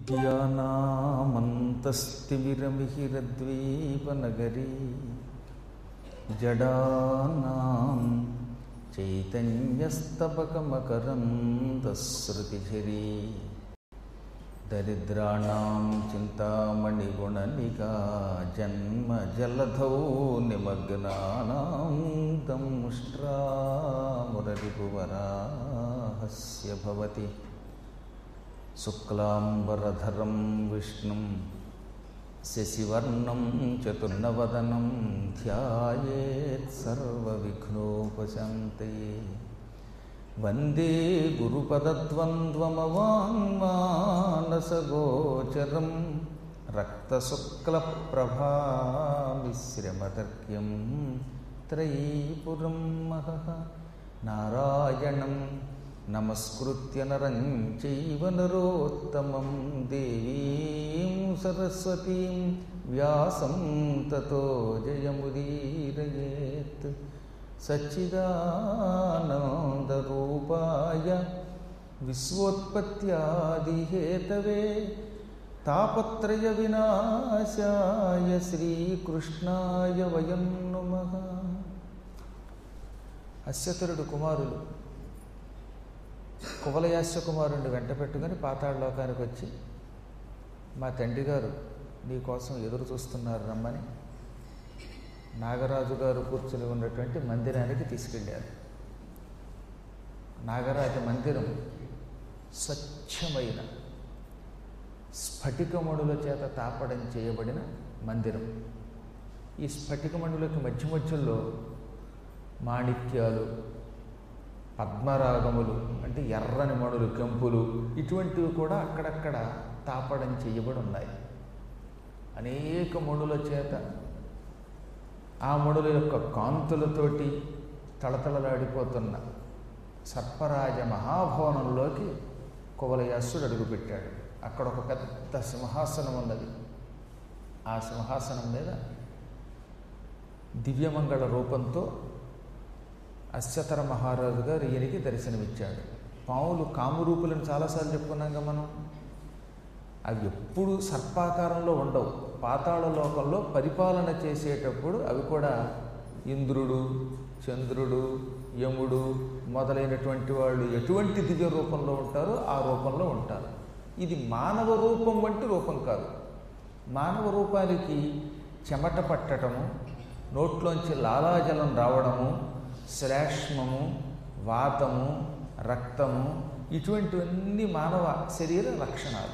అవిద్యానామంతస్తిమిరమిహిరద్వీపనగరీ జడానాం చైతన్యస్తబకమకరందశ్రుతిఝరీ దరిద్రాణం చింతామణిగుణనికా జన్మజలధౌ నిమగ్నానాం దంష్ట్రామురరిపువరాహస్య భవతి శుక్లాంబరధరం విష్ణుం శశివర్ణం చతుర్నవదనం ధ్యాయేత్ సర్వవిఘ్నోపశాంతయే వందే గురుపదద్వంద్వమవాङ्मानसगोचरं रक्तशुक्लप्रभामिश्रमतर्क्यं त्रयीपुरं महः नारायणं नमस्कृत्य नरं चैव नरोत्तमं देवीं सरस्वतीं व्यासं ततो जयमुदीरयेत् सच्चिदानन्दरूपाय विश्वोत्पत्त्यादिहेतवे तापत्रयविनाशाय శ్రీకృష్ణాయ వయం నమః అశ్వతరుడు కుమారులు కువలయాస్య కుమారుడిని వెంట పెట్టుకుని పాతాళలోకానికి వచ్చి మా తండ్రి గారు నీకోసం ఎదురు చూస్తున్నారు రమ్మని నాగరాజు గారు కూర్చుని ఉన్నటువంటి మందిరానికి తీసుకెళ్ళారు నాగరాజ మందిరం స్వచ్ఛమైన స్ఫటికమణుల చేత తాపడం చేయబడిన మందిరం ఈ స్ఫటికమణులకి మధ్య మధ్యలో మాణిక్యాలు పద్మరాగములు అంటే ఎర్రని మణులు కెంపులు ఇటువంటివి కూడా అక్కడక్కడ తాపడం చేయబడి ఉన్నాయి అనేక మణుల చేత ఆ మణుల యొక్క కాంతులతోటి తళతళలాడిపోతున్న సర్పరాజ మహాభవనంలోకి కువలయాసుడు అడుగుపెట్టాడు అక్కడ ఒక పెద్ద సింహాసనం ఉన్నది ఆ సింహాసనం మీద దివ్యమంగళ రూపంతో అశ్వతర మహారాజు గారు ఈయనకి దర్శనమిచ్చాడు పాములు కామరూపులను చాలాసార్లు చెప్పుకున్నాక మనం అవి ఎప్పుడు సర్పాకారంలో ఉండవు పాతాళ లోకంలో పరిపాలన చేసేటప్పుడు అవి కూడా ఇంద్రుడు చంద్రుడు యముడు మొదలైనటువంటి వాళ్ళు ఎటువంటి దివ్య రూపంలో ఉంటారో ఆ రూపంలో ఉంటారు ఇది మానవ రూపం వంటి రూపం కాదు మానవ రూపానికి చెమట పట్టటము నోట్లోంచి లాలాజలం రావడము శ్లేష్మము వాతము రక్తము ఇటువంటివన్నీ మానవ శరీర లక్షణాలు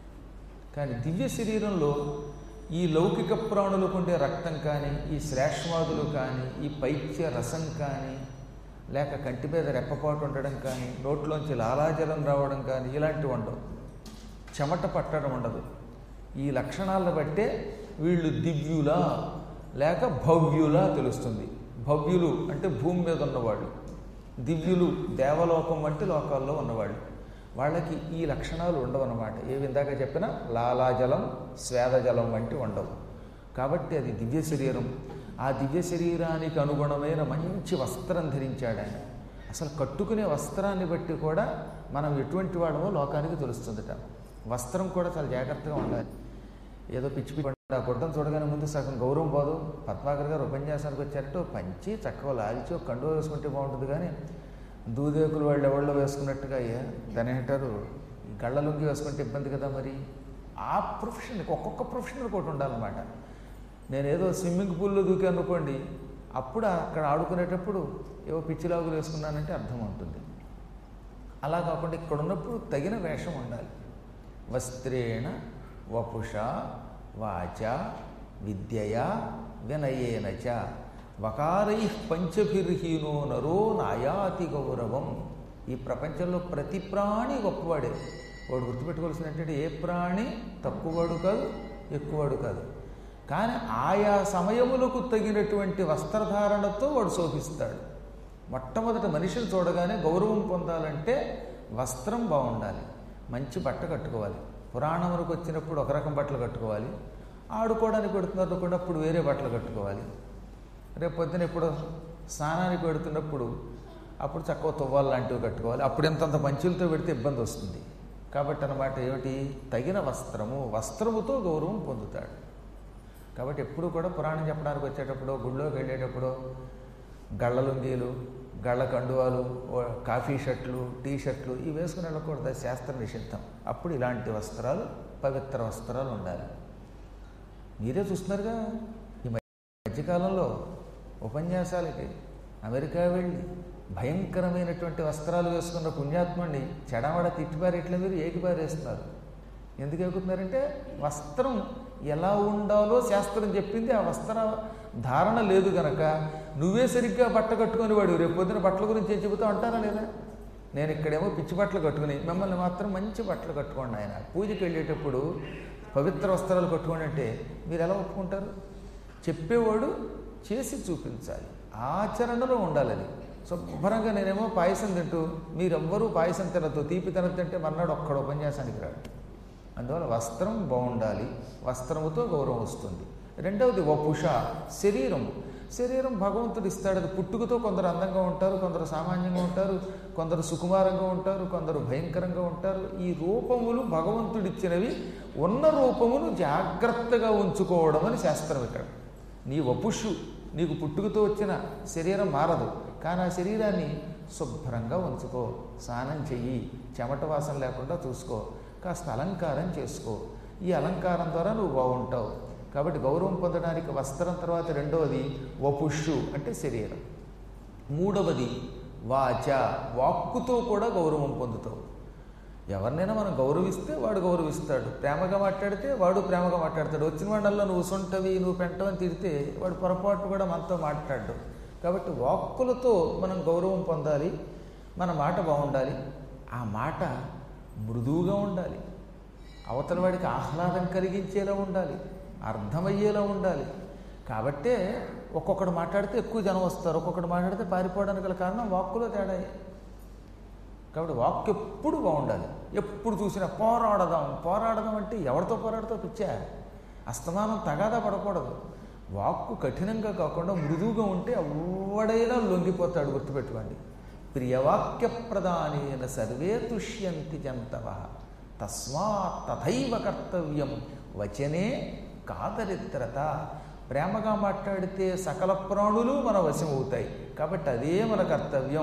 కానీ దివ్య శరీరంలో ఈ లౌకిక ప్రాణులకు ఉండే రక్తం కానీ ఈ శ్లేష్మాదులు కానీ ఈ పైత్య రసం కానీ లేక కంటి మీద రెప్పపాటు ఉండడం కానీ నోట్లోంచి లాలాజలం రావడం కానీ ఇలాంటివి ఉండవు చెమట పట్టడం ఉండదు ఈ లక్షణాలను బట్టే వీళ్ళు దివ్యులా లేక భవ్యులా తెలుస్తుంది భవ్యులు అంటే భూమి మీద ఉన్నవాళ్ళు దివ్యులు దేవలోకం వంటి లోకాల్లో ఉన్నవాళ్ళు వాళ్ళకి ఈ లక్షణాలు ఉండవన్నమాట ఏ విధంగా చెప్పినా లాలాజలం స్వేదజలం వంటి ఉండవు కాబట్టి అది దివ్య శరీరం ఆ దివ్య శరీరానికి అనుగుణమైన మంచి వస్త్రం ధరించాడు ఆయన అసలు కట్టుకునే వస్త్రాన్ని బట్టి కూడా మనం ఎటువంటి వాడమో లోకానికి తెలుస్తుందట వస్త్రం కూడా చాలా జాగ్రత్తగా ఉండాలి ఏదో పిచ్చి పిచ్చి ఆ గుడ్డను చూడగానే ముందు సగం గౌరవం పోదు పద్మాకర్ గారు ఉపన్యాసానికి వచ్చారట పంచి చక్కగా లాల్చి ఒక కండువ వేసుకుంటే బాగుంటుంది కానీ దూదేకులు వాళ్ళు ఎవరిలో వేసుకున్నట్టుగా అయ్యా దాని అంటారు గళ్ళ లొంగి వేసుకుంటే ఇబ్బంది కదా మరి ఆ ప్రొఫెషన్కి ఒక్కొక్క ప్రొఫెషన్ ఒకటి ఉండాలన్నమాట నేను ఏదో స్విమ్మింగ్ పూల్లో దూకాను అనుకోండి అప్పుడు అక్కడ ఆడుకునేటప్పుడు ఏవో పిచ్చిలాగులు వేసుకున్నానంటే అర్థం ఉంటుంది అలా కాకుండా ఇక్కడ ఉన్నప్పుడు తగిన వేషం ఉండాలి వస్త్రేణ వపుష వాచ విద్యయా వినయేన చ వకారై పంచభిర్హీనో నరో నాయాతి గౌరవం ఈ ప్రపంచంలో ప్రతి ప్రాణి గొప్పవాడే వాడు గుర్తుపెట్టుకోవాల్సిన ఏంటంటే ఏ ప్రాణి తక్కువవాడు కాదు ఎక్కువవాడు కాదు కానీ ఆయా సమయములకు తగినటువంటి వస్త్రధారణతో వాడు శోభిస్తాడు మొట్టమొదట మనిషిని చూడగానే గౌరవం పొందాలంటే వస్త్రం బాగుండాలి మంచి బట్ట కట్టుకోవాలి పురాణములకు వచ్చినప్పుడు ఒక రకం బట్టలు కట్టుకోవాలి ఆడుకోవడానికి పెడుతున్నారు కూడా అప్పుడు వేరే బట్టలు కట్టుకోవాలి రేపు పొద్దున ఎప్పుడు స్నానానికి పెడుతున్నప్పుడు అప్పుడు చక్కగా తువ్వాలు లాంటివి కట్టుకోవాలి అప్పుడు ఎంతంత మంచులతో పెడితే ఇబ్బంది వస్తుంది కాబట్టి అన్నమాట ఏమిటి తగిన వస్త్రము వస్త్రముతో గౌరవం పొందుతాడు కాబట్టి ఎప్పుడు కూడా పురాణం చెప్పడానికి వచ్చేటప్పుడు గుళ్ళోకి వెళ్ళేటప్పుడు గళ్ళ లుంగీలు గళ్ళ కండువాలు ఓ కాఫీ షర్ట్లు టీ షర్ట్లు ఇవి వేసుకుని వెళ్ళకూడదు అది శాస్త్ర నిషిద్ధం అప్పుడు ఇలాంటి వస్త్రాలు పవిత్ర వస్త్రాలు ఉండాలి మీరే చూస్తున్నారుగా ఈ మధ్యకాలంలో ఉపన్యాసాలకి అమెరికా వెళ్ళి భయంకరమైనటువంటి వస్త్రాలు వేసుకున్న పుణ్యాత్ముడిని చెడమడ తిట్టిపారేట్ల మీరు ఏకిపారేస్తున్నారు ఎందుకు ఎక్కుతున్నారంటే వస్త్రం ఎలా ఉండాలో శాస్త్రం చెప్పింది ఆ వస్త్ర ధారణ లేదు గనక నువ్వే సరిగ్గా బట్ట కట్టుకొని వాడు రేపు పొద్దున బట్టల గురించి ఏం చెబుతావు అంటారా లేదా నేను ఇక్కడేమో పిచ్చి బట్టలు కట్టుకుని మిమ్మల్ని మాత్రం మంచి బట్టలు కట్టుకోండి ఆయన పూజకి వెళ్ళేటప్పుడు పవిత్ర వస్త్రాలు కట్టుకోండి అంటే మీరు ఎలా ఒప్పుకుంటారు చెప్పేవాడు చేసి చూపించాలి ఆచరణలో ఉండాలి అది శుభ్రంగా నేనేమో పాయసం తింటూ మీరెవ్వరూ పాయసం తినద్దు తీపి తినద్దంటే మర్నాడు ఒక్కడ ఉపన్యాసానికి రాడు అందువల్ల వస్త్రం బాగుండాలి వస్త్రముతో గౌరవం వస్తుంది రెండవది వపుష శరీరం శరీరం భగవంతుడు ఇస్తాడు అది పుట్టుకతో కొందరు అందంగా ఉంటారు కొందరు సామాన్యంగా ఉంటారు కొందరు సుకుమారంగా ఉంటారు కొందరు భయంకరంగా ఉంటారు ఈ రూపములు భగవంతుడిచ్చినవి ఉన్న రూపమును జాగ్రత్తగా ఉంచుకోవడం అని శాస్త్రం ఇక్కడ నీ వపుషు నీకు పుట్టుకతో వచ్చిన శరీరం మారదు కానీ ఆ శరీరాన్ని శుభ్రంగా ఉంచుకో స్నానం చెయ్యి చెమట వాసన లేకుండా చూసుకో కాస్త అలంకారం చేసుకో ఈ అలంకారం ద్వారా నువ్వు బాగుంటావు కాబట్టి గౌరవం పొందడానికి వస్త్రం తర్వాత రెండవది వపుషు అంటే శరీరం మూడవది వాచ వాక్కుతో కూడా గౌరవం పొందుతావు ఎవరినైనా మనం గౌరవిస్తే వాడు గౌరవిస్తాడు ప్రేమగా మాట్లాడితే వాడు ప్రేమగా మాట్లాడతాడు వచ్చిన వాడల్లో నువ్వు సొంటవి నువ్వు పెంటవని తిడితే వాడు పొరపాటు కూడా మనతో మాట్లాడు కాబట్టి వాక్కులతో మనం గౌరవం పొందాలి మన మాట బాగుండాలి ఆ మాట మృదువుగా ఉండాలి అవతల వాడికి ఆహ్లాదం కలిగించేలా ఉండాలి అర్థమయ్యేలా ఉండాలి కాబట్టే ఒక్కొక్కడు మాట్లాడితే ఎక్కువ జనం వస్తారు ఒక్కొక్కడు మాట్లాడితే పారిపోవడానికి గల కారణం వాక్కులో తేడా కాబట్టి వాక్ ఎప్పుడు బాగుండాలి ఎప్పుడు చూసినా పోరాడదాం పోరాడదాం అంటే ఎవరితో పోరాడుతూ పిచ్చా అస్తమానం తగాదా పడకూడదు వాక్కు కఠినంగా కాకుండా మృదువుగా ఉంటే ఎవడైనా లొంగిపోతాడు గుర్తుపెట్టుకోండి ప్రియవాక్య ప్రధానైన సర్వే తుష్యంతి జంతవ తస్మాత్ తథైవ కర్తవ్యం వచనే కాదరిద్రత ప్రేమగా మాట్లాడితే సకల ప్రాణులు మన వశం అవుతాయి కాబట్టి అదే మన కర్తవ్యం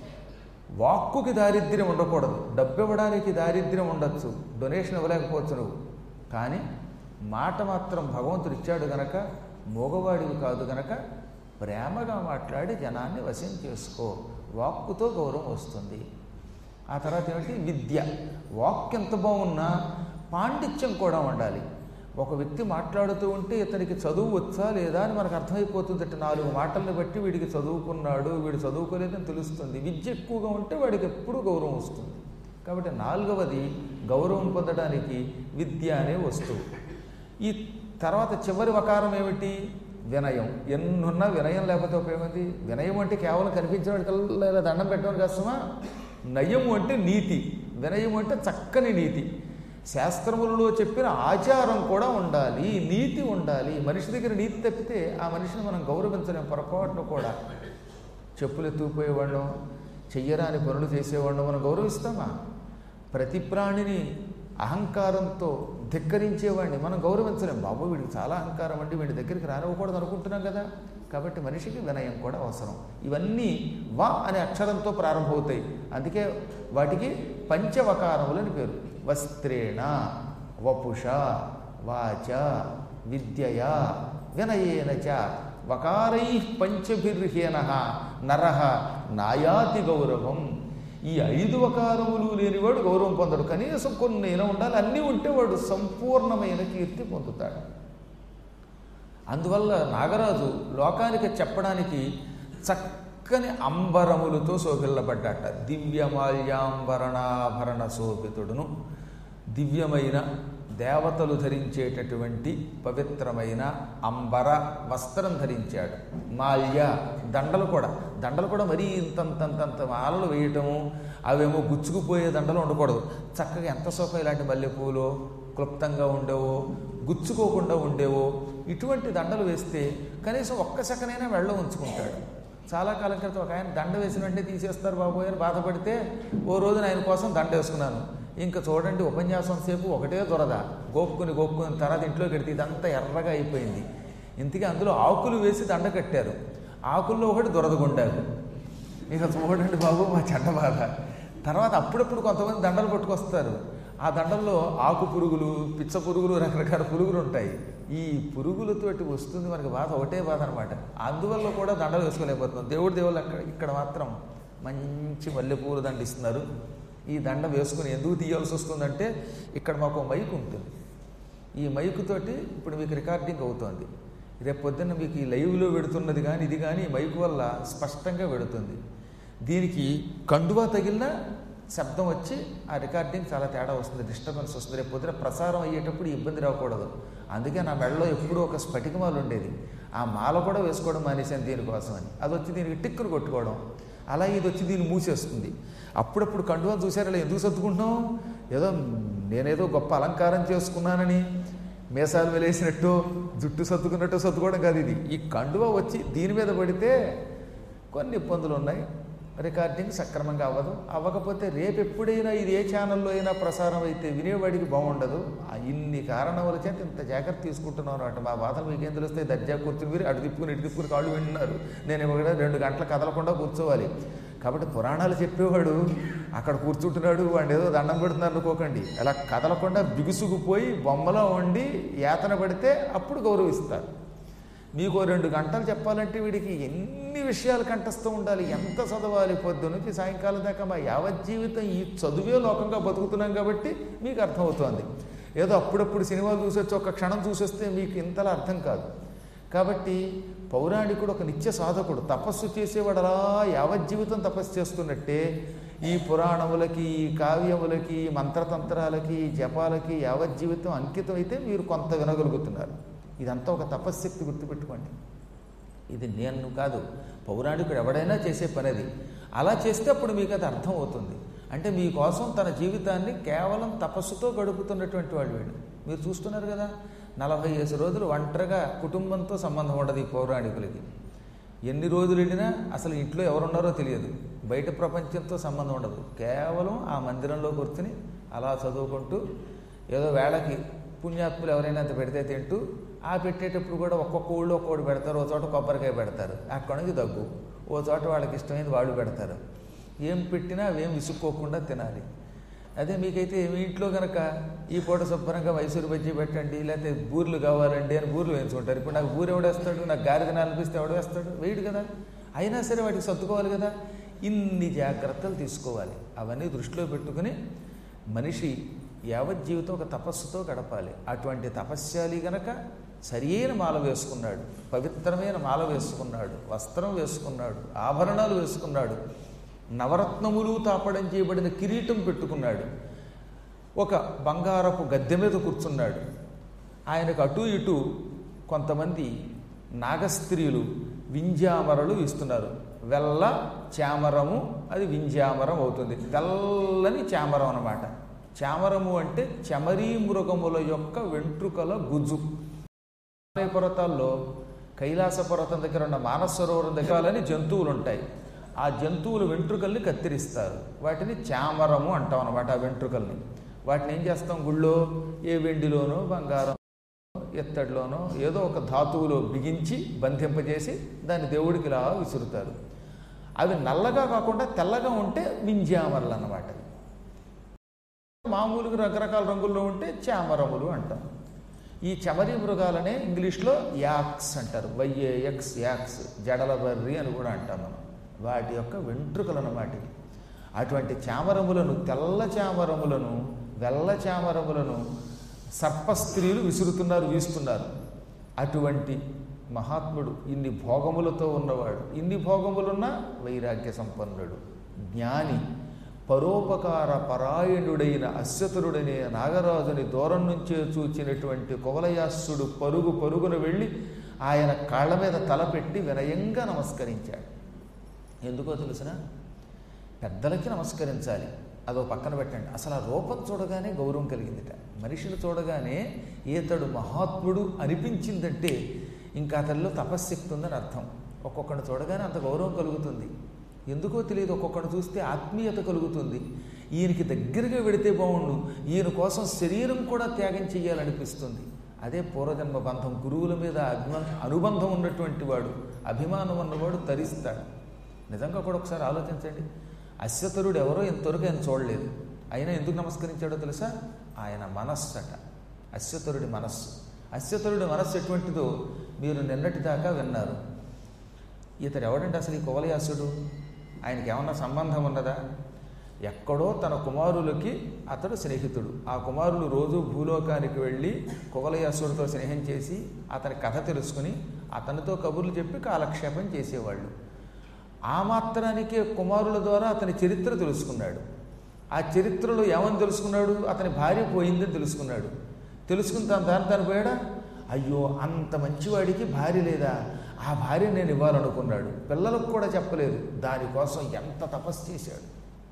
వాక్కుకి దారిద్ర్యం ఉండకూడదు డబ్బు ఇవ్వడానికి దారిద్ర్యం ఉండొచ్చు డొనేషన్ ఇవ్వలేకపోవచ్చు నువ్వు కానీ మాట మాత్రం భగవంతుడు ఇచ్చాడు గనక మోగవాడివి కాదు గనక ప్రేమగా మాట్లాడి జనాన్ని వశం చేసుకో వాక్కుతో గౌరవం వస్తుంది ఆ తర్వాత ఏమిటి విద్య వాక్ ఎంత బాగున్నా పాండిత్యం కూడా ఉండాలి ఒక వ్యక్తి మాట్లాడుతూ ఉంటే ఇతనికి చదువు వచ్చా లేదా అని మనకు అర్థమైపోతుంది అంటే నాలుగు మాటలను బట్టి వీడికి చదువుకున్నాడు వీడు చదువుకోలేదని తెలుస్తుంది విద్య ఎక్కువగా ఉంటే వాడికి ఎప్పుడూ గౌరవం వస్తుంది కాబట్టి నాలుగవది గౌరవం పొందడానికి విద్య అనే వస్తువు ఈ తర్వాత చివరి వకారం ఏమిటి వినయం ఎన్నున్నా వినయం లేకపోతే ఉపయోగం వినయం అంటే కేవలం కనిపించేవాడికల్లా ఇలా దండం పెట్టడం కష్టమా నయము అంటే నీతి వినయం అంటే చక్కని నీతి శాస్త్రములలో చెప్పిన ఆచారం కూడా ఉండాలి నీతి ఉండాలి మనిషి దగ్గర నీతి తప్పితే ఆ మనిషిని మనం గౌరవించలేం పొరపాటును కూడా చెప్పులు ఎత్తుకుపోయేవాళ్ళం చెయ్యరాని పనులు చేసేవాళ్ళం మనం గౌరవిస్తామా ప్రతి ప్రాణిని అహంకారంతో ధిక్కరించేవాడిని మనం గౌరవించలేం బాబు వీడికి చాలా అహంకారం అండి వీడి దగ్గరికి రానివ్వకూడదు అనుకుంటున్నాం కదా కాబట్టి మనిషికి వినయం కూడా అవసరం ఇవన్నీ వా అనే అక్షరంతో ప్రారంభమవుతాయి అందుకే వాటికి పంచవకారములు అని పేరు వస్త్రేణ వపుష వాచ విద్యయ వినయేన చ వకారై పంచభిర్హీన నర నాయాతి గౌరవం ఈ ఐదు వకారములు లేనివాడు గౌరవం పొందడు కనీసం కొన్ని ఉండాలి అన్నీ ఉంటే వాడు సంపూర్ణమైన కీర్తి పొందుతాడు అందువల్ల నాగరాజు లోకానికి చెప్పడానికి చక్కని అంబరములతో శోభిల్లబడ్డట దివ్యమాల్యాంబరణాభరణ శోభితుడును దివ్యమైన దేవతలు ధరించేటటువంటి పవిత్రమైన అంబర వస్త్రం ధరించాడు మాల్య దండలు కూడా దండలు కూడా మరీ ఇంతంతంతంత మాలలు వేయటము అవేమో గుచ్చుకుపోయే దండలు ఉండకూడదు చక్కగా ఎంత సోఫా ఇలాంటి మల్లెపూలు క్లుప్తంగా ఉండేవో గుచ్చుకోకుండా ఉండేవో ఇటువంటి దండలు వేస్తే కనీసం ఒక్క సెకనైనా వెళ్ళ ఉంచుకుంటాడు చాలా కాలం క్రితం ఒక ఆయన దండ వేసిన వెంటనే తీసేస్తారు బాబోయ్ అని బాధపడితే ఓ రోజున ఆయన కోసం దండ వేసుకున్నాను ఇంకా చూడండి ఉపన్యాసం సేపు ఒకటే దొరద గోపుకుని గోపుకుని తర్వాత ఇంట్లోకి వెడితే ఇదంతా ఎర్రగా అయిపోయింది ఇంతకీ అందులో ఆకులు వేసి దండ కట్టారు ఆకుల్లో ఒకటి దొరదగుండారు ఇక చూడండి బాబు మా చెడ్డ బాధ తర్వాత అప్పుడప్పుడు కొంతమంది దండలు పట్టుకొస్తారు ఆ దండల్లో ఆకు పురుగులు పిచ్చ పురుగులు రకరకాల పురుగులు ఉంటాయి ఈ పురుగులతోటి వస్తుంది మనకి బాధ ఒకటే బాధ అనమాట అందువల్ల కూడా దండలు వేసుకోలేకపోతున్నాం దేవుడి దేవుళ్ళు అక్కడ ఇక్కడ మాత్రం మంచి మల్లెపూలు దండ ఇస్తున్నారు ఈ దండ వేసుకుని ఎందుకు తీయాల్సి వస్తుందంటే ఇక్కడ మాకు మైక్ ఉంటుంది ఈ మైకుతోటి ఇప్పుడు మీకు రికార్డింగ్ అవుతోంది రేపు పొద్దున్న మీకు ఈ లైవ్లో పెడుతున్నది కానీ ఇది కానీ ఈ మైకు వల్ల స్పష్టంగా పెడుతుంది దీనికి కండువా తగిలినా శబ్దం వచ్చి ఆ రికార్డింగ్ చాలా తేడా వస్తుంది డిస్టర్బెన్స్ వస్తుంది రేపు పొద్దున ప్రసారం అయ్యేటప్పుడు ఇబ్బంది రాకూడదు అందుకే నా మెడలో ఎప్పుడూ ఒక స్ఫటిక మాల ఉండేది ఆ మాల కూడా వేసుకోవడం మానేశాను దీనికోసం అని అది వచ్చి దీనికి టిక్కులు కొట్టుకోవడం అలా ఇది వచ్చి దీన్ని మూసేస్తుంది అప్పుడప్పుడు కండువా చూసారా ఇలా ఎందుకు సర్దుకుంటున్నాం ఏదో నేనేదో గొప్ప అలంకారం చేసుకున్నానని మేసాలు వెలేసినట్టు జుట్టు సర్దుకున్నట్టు సర్దుకోవడం కాదు ఇది ఈ కండువా వచ్చి దీని మీద పడితే కొన్ని ఇబ్బందులు ఉన్నాయి రికార్డింగ్ సక్రమంగా అవ్వదు అవ్వకపోతే రేపు ఎప్పుడైనా ఇది ఏ ఛానల్లో అయినా ప్రసారం అయితే వినేవాడికి బాగుండదు ఆ ఇన్ని కారణాల చేత ఇంత జాగ్రత్త తీసుకుంటున్నాను అనమాట మా బాధలు మీకేం తెలుస్తాయి దర్జా కూర్చుని మీరు అటు తిప్పుకుని ఇటు తిప్పుకుని కాళ్ళు వింటున్నారు నేను ఇక్కడ రెండు గంటలు కదలకుండా కూర్చోవాలి కాబట్టి పురాణాలు చెప్పేవాడు అక్కడ కూర్చుంటున్నాడు వాడు ఏదో దండం పెడుతున్నారు అనుకోకండి అలా కదలకుండా బిగుసుకుపోయి బొమ్మలో ఉండి యాతన పడితే అప్పుడు గౌరవిస్తారు మీకు ఓ రెండు గంటలు చెప్పాలంటే వీడికి ఎన్ని విషయాలు కంఠస్థం ఉండాలి ఎంత చదవాలి పొద్దు నుంచి సాయంకాలం దాకా మా యావత్ జీవితం ఈ చదువే లోకంగా బతుకుతున్నాం కాబట్టి మీకు అర్థమవుతోంది ఏదో అప్పుడప్పుడు సినిమాలు చూసొచ్చి ఒక క్షణం చూసొస్తే మీకు ఇంతలా అర్థం కాదు కాబట్టి పౌరాణికుడు ఒక నిత్య సాధకుడు తపస్సు చేసేవాడు అలా యావజ్జీవితం తపస్సు చేస్తున్నట్టే ఈ పురాణములకి ఈ కావ్యములకి ఈ మంత్రతంత్రాలకి ఈ జపాలకి యావజ్జీవితం అంకితం అయితే మీరు కొంత వినగలుగుతున్నారు ఇదంతా ఒక తపశ్శక్తి గుర్తుపెట్టుకోండి ఇది నేను కాదు పౌరాణికుడు ఎవడైనా చేసే పని అది అలా చేస్తే అప్పుడు మీకు అది అర్థం అవుతుంది అంటే మీకోసం తన జీవితాన్ని కేవలం తపస్సుతో గడుపుతున్నటువంటి వాళ్ళు వీళ్ళు మీరు చూస్తున్నారు కదా నలభై ఐదు రోజులు ఒంటరిగా కుటుంబంతో సంబంధం ఉండదు ఈ పౌరాణికులకి ఎన్ని రోజులు వెళ్ళినా అసలు ఇంట్లో ఎవరున్నారో తెలియదు బయట ప్రపంచంతో సంబంధం ఉండదు కేవలం ఆ మందిరంలో కూర్చుని అలా చదువుకుంటూ ఏదో వేళకి పుణ్యాత్ములు ఎవరైనా అంత పెడితే తింటూ ఆ పెట్టేటప్పుడు కూడా ఒక్కొక్క ఊళ్ళో ఒక్కొక్కటి పెడతారు ఓ చోట కొబ్బరికాయ పెడతారు అక్కడ నుంచి దగ్గు ఓ చోట వాళ్ళకి ఇష్టమైనది వాళ్ళు పెడతారు ఏం పెట్టినా అవేం విసుక్కోకుండా తినాలి అదే మీకైతే మీ ఇంట్లో కనుక ఈ పూట శుభ్రంగా మైసూరు బజ్జీ పెట్టండి లేకపోతే బూర్లు కావాలండి అని బూర్లు వేయించుకుంటారు ఇప్పుడు నాకు బూరు ఎవడేస్తాడు నాకు గారి తినాలనిపిస్తే ఎవడు వేస్తాడు వేయడు కదా అయినా సరే వాటికి సర్దుకోవాలి కదా ఇన్ని జాగ్రత్తలు తీసుకోవాలి అవన్నీ దృష్టిలో పెట్టుకుని మనిషి యావత్ జీవితం ఒక తపస్సుతో గడపాలి అటువంటి తపస్యాలి గనక సరియైన మాల వేసుకున్నాడు పవిత్రమైన మాల వేసుకున్నాడు వస్త్రం వేసుకున్నాడు ఆభరణాలు వేసుకున్నాడు నవరత్నములు తాపడం చేయబడిన కిరీటం పెట్టుకున్నాడు ఒక బంగారపు గద్దె మీద కూర్చున్నాడు ఆయనకు అటు ఇటు కొంతమంది నాగస్త్రీలు వింజామరలు ఇస్తున్నారు వెల్ల చామరము అది వింజామరం అవుతుంది తెల్లని చామరం అన్నమాట చామరము అంటే చమరీ మృగముల యొక్క వెంట్రుకల గుజ్జు హిమాలయ పర్వతాల్లో కైలాస పర్వతం దగ్గర ఉన్న మానస సరోవరం దగ్గరని జంతువులు ఉంటాయి ఆ జంతువుల వెంట్రుకల్ని కత్తిరిస్తారు వాటిని చామరము అంటాం అనమాట ఆ వెంట్రుకల్ని వాటిని ఏం చేస్తాం గుళ్ళో ఏ వెండిలోనో బంగారం ఎత్తడిలోనో ఏదో ఒక ధాతువులో బిగించి బంధింపజేసి దాన్ని దేవుడికి ఇలా విసురుతారు అవి నల్లగా కాకుండా తెల్లగా ఉంటే వింజామరలు అన్నమాట మామూలుగా రకరకాల రంగుల్లో ఉంటే చామరములు అంటాం ఈ చమరి మృగాలనే ఇంగ్లీష్లో యాక్స్ అంటారు వైఏఎక్స్ యాక్స్ జడల బర్రి అని కూడా అంటాం మనం వాటి యొక్క వెంట్రుకలు అన్నమాట ఇవి. అటువంటి చామరములను తెల్ల చామరములను వెల్ల చామరములను సర్పస్త్రీలు విసురుతున్నారు వీస్తున్నారు అటువంటి మహాత్ముడు ఇన్ని భోగములతో ఉన్నవాడు ఇన్ని భోగములున్నా వైరాగ్య సంపన్నుడు జ్ఞాని పరోపకార పరాయణుడైన అశ్వతురుడనే నాగరాజుని దూరం నుంచే చూచినటువంటి కువలయాస్సుడు పరుగు పరుగున వెళ్ళి ఆయన కాళ్ళ మీద తలపెట్టి వినయంగా నమస్కరించాడు ఎందుకో తెలిసిన పెద్దలకి నమస్కరించాలి అదో పక్కన పెట్టండి అసలు ఆ రూపం చూడగానే గౌరవం కలిగిందిట మనిషిని చూడగానే ఈతడు మహాత్ముడు అనిపించిందంటే ఇంకా అతనిలో తపశ్శక్తి ఉందని అర్థం ఒక్కొక్కడిని చూడగానే అంత గౌరవం కలుగుతుంది ఎందుకో తెలియదు ఒక్కొక్కడిని చూస్తే ఆత్మీయత కలుగుతుంది ఈయనకి దగ్గరగా వెడితే బాగుండు ఈయన కోసం శరీరం కూడా త్యాగం చేయాలనిపిస్తుంది అదే పూర్వజన్మ బంధం గురువుల మీద అభిమా అనుబంధం ఉన్నటువంటి వాడు అభిమానం ఉన్నవాడు తరిస్తాడు నిజంగా కూడా ఒకసారి ఆలోచించండి అశ్వతరుడు ఎవరో ఇంతవరకు ఆయన చూడలేదు అయినా ఎందుకు నమస్కరించాడో తెలుసా ఆయన మనస్సు అట అశ్వతరుడి మనస్సు అశ్వతరుడి మనస్సు ఎటువంటిదో మీరు నిన్నటి దాకా విన్నారు ఇతడు ఎవడంటే అసలు ఈ కువలయాసుడు ఆయనకి ఏమన్నా సంబంధం ఉన్నదా ఎక్కడో తన కుమారులకి అతడు స్నేహితుడు ఆ కుమారులు రోజు భూలోకానికి వెళ్ళి కువలయాసుడితో స్నేహం చేసి అతని కథ తెలుసుకుని అతనితో కబుర్లు చెప్పి కాలక్షేపం చేసేవాళ్ళు ఆ మాత్రానికే కుమారుల ద్వారా అతని చరిత్ర తెలుసుకున్నాడు ఆ చరిత్రలో ఏమని తెలుసుకున్నాడు అతని భార్య పోయిందని తెలుసుకున్నాడు తెలుసుకుని తను దాని తాను పోయాడా అయ్యో అంత మంచివాడికి భార్య లేదా ఆ భార్య నేను ఇవ్వాలనుకున్నాడు పిల్లలకు కూడా చెప్పలేదు దానికోసం ఎంత తపస్సు చేశాడు